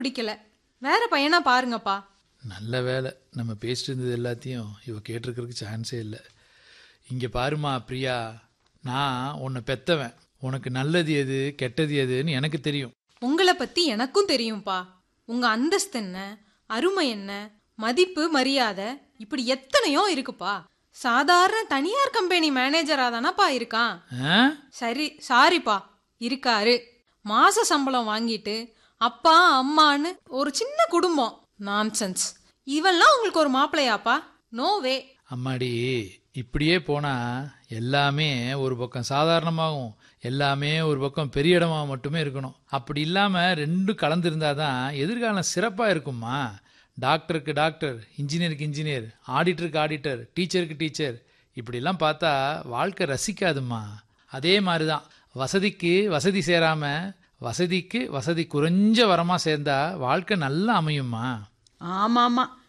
பிடிக்கல வேற பையனா பாருங்கப்பா நல்ல வேலை நம்ம பேசிட்டு இருந்தது எல்லாத்தையும் இவ கேட்டிருக்கிறதுக்கு சான்ஸே இல்லை இங்கே பாருமா பிரியா நான் உன்னை பெத்தவன் உனக்கு நல்லது எது கெட்டது எதுன்னு எனக்கு தெரியும் உங்களை பத்தி எனக்கும் தெரியும்ப்பா உங்க அந்தஸ்து என்ன அருமை என்ன மதிப்பு மரியாதை இப்படி எத்தனையோ இருக்குப்பா சாதாரண தனியார் கம்பெனி மேனேஜரா தானப்பா இருக்கான் ஆ? சரி சாரிப்பா இருக்காரு மாச சம்பளம் வாங்கிட்டு அப்பா அம்மான்னு ஒரு சின்ன குடும்பம் நான்சென்ஸ் இவெல்லாம் உங்களுக்கு ஒரு மாப்பிள்ளையாப்பா நோ வே அம்மாடி இப்படியே போனா எல்லாமே ஒரு பக்கம் சாதாரணமாகவும் எல்லாமே ஒரு பக்கம் பெரிய இடமா மட்டுமே இருக்கணும் அப்படி இல்லாம ரெண்டும் கலந்துருந்தாதான் எதிர்காலம் சிறப்பா இருக்குமா டாக்டருக்கு டாக்டர் இன்ஜினியருக்கு இன்ஜினியர் ஆடிட்டருக்கு ஆடிட்டர் டீச்சருக்கு டீச்சர் இப்படிலாம் பார்த்தா வாழ்க்கை ரசிக்காதும்மா அதே மாதிரி தான் வசதிக்கு வசதி சேராம வசதிக்கு வசதி குறைஞ்ச வரமா சேர்ந்தா வாழ்க்கை நல்லா அமையுமா ஆமாமா